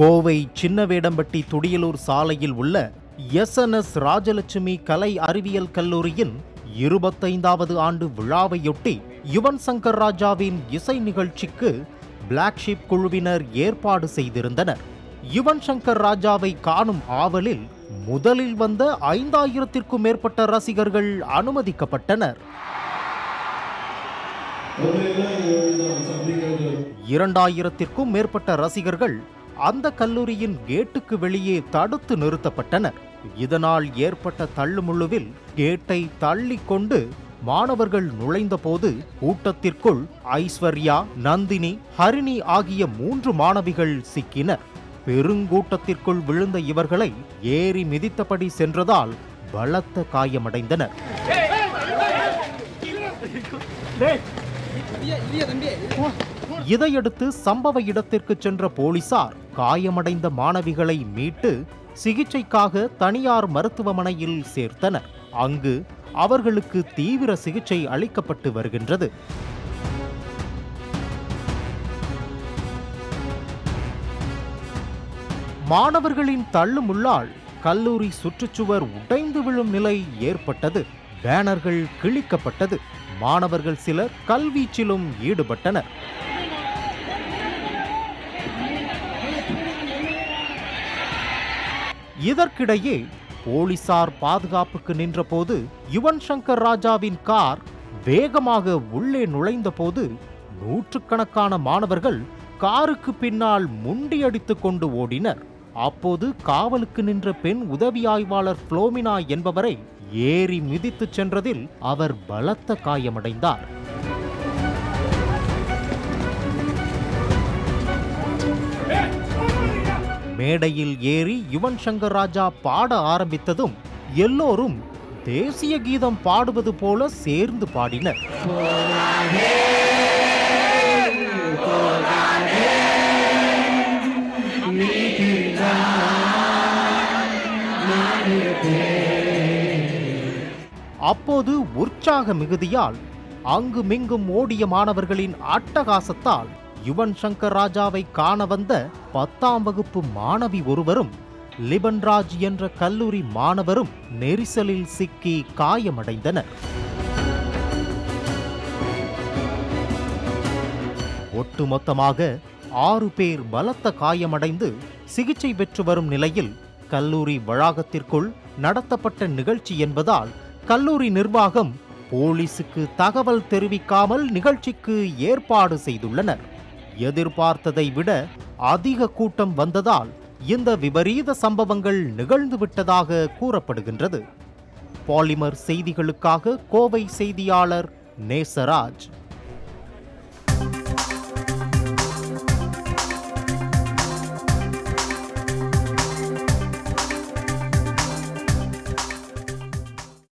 கோவை சின்னவேடம்பட்டி துடியலூர் சாலையில் உள்ள எஸ்என்எஸ் ராஜலட்சுமி கலை அறிவியல் கல்லூரியின் இருபத்தைந்தாவது ஆண்டு விழாவையொட்டி யுவன் சங்கர் ராஜாவின் இசை நிகழ்ச்சிக்கு பிளாக் ஷீப் குழுவினர் ஏற்பாடு செய்திருந்தனர் யுவன் சங்கர் ராஜாவை காணும் ஆவலில் முதலில் வந்த ஐந்தாயிரத்திற்கும் மேற்பட்ட ரசிகர்கள் அனுமதிக்கப்பட்டனர் இரண்டாயிரத்திற்கும் மேற்பட்ட ரசிகர்கள் அந்த கல்லூரியின் கேட்டுக்கு வெளியே தடுத்து நிறுத்தப்பட்டனர் இதனால் ஏற்பட்ட தள்ளுமுள்ளுவில் கேட்டை தள்ளிக் கொண்டு மாணவர்கள் நுழைந்தபோது கூட்டத்திற்குள் ஐஸ்வர்யா நந்தினி ஹரிணி ஆகிய மூன்று மாணவிகள் சிக்கினர் பெருங்கூட்டத்திற்குள் விழுந்த இவர்களை ஏறி மிதித்தபடி சென்றதால் பலத்த காயமடைந்தனர் இதையடுத்து சம்பவ இடத்திற்கு சென்ற போலீசார் காயமடைந்த மாணவிகளை மீட்டு சிகிச்சைக்காக தனியார் மருத்துவமனையில் சேர்த்தனர் அங்கு அவர்களுக்கு தீவிர சிகிச்சை அளிக்கப்பட்டு வருகின்றது மாணவர்களின் தள்ளுமுள்ளால் கல்லூரி சுற்றுச்சுவர் உடைந்து விழும் நிலை ஏற்பட்டது பேனர்கள் கிழிக்கப்பட்டது மாணவர்கள் சிலர் கல்வீச்சிலும் ஈடுபட்டனர் இதற்கிடையே போலீசார் பாதுகாப்புக்கு நின்றபோது யுவன் சங்கர் ராஜாவின் கார் வேகமாக உள்ளே நுழைந்தபோது நூற்றுக்கணக்கான மாணவர்கள் காருக்கு பின்னால் முண்டியடித்துக் கொண்டு ஓடினர் அப்போது காவலுக்கு நின்ற பெண் உதவி ஆய்வாளர் புளோமினா என்பவரை ஏறி மிதித்துச் சென்றதில் அவர் பலத்த காயமடைந்தார் மேடையில் ஏறி யுவன் சங்கர் ராஜா பாட ஆரம்பித்ததும் எல்லோரும் தேசிய கீதம் பாடுவது போல சேர்ந்து பாடினர் அப்போது உற்சாக மிகுதியால் அங்குமிங்கும் ஓடிய மாணவர்களின் அட்டகாசத்தால் யுவன் சங்கர் ராஜாவை காண வந்த பத்தாம் வகுப்பு மாணவி ஒருவரும் லிபன்ராஜ் என்ற கல்லூரி மாணவரும் நெரிசலில் சிக்கி காயமடைந்தனர் ஒட்டுமொத்தமாக ஆறு பேர் பலத்த காயமடைந்து சிகிச்சை பெற்று வரும் நிலையில் கல்லூரி வளாகத்திற்குள் நடத்தப்பட்ட நிகழ்ச்சி என்பதால் கல்லூரி நிர்வாகம் போலீசுக்கு தகவல் தெரிவிக்காமல் நிகழ்ச்சிக்கு ஏற்பாடு செய்துள்ளனர் எதிர்பார்த்ததை விட அதிக கூட்டம் வந்ததால் இந்த விபரீத சம்பவங்கள் நிகழ்ந்துவிட்டதாக கூறப்படுகின்றது பாலிமர் செய்திகளுக்காக கோவை செய்தியாளர் நேசராஜ்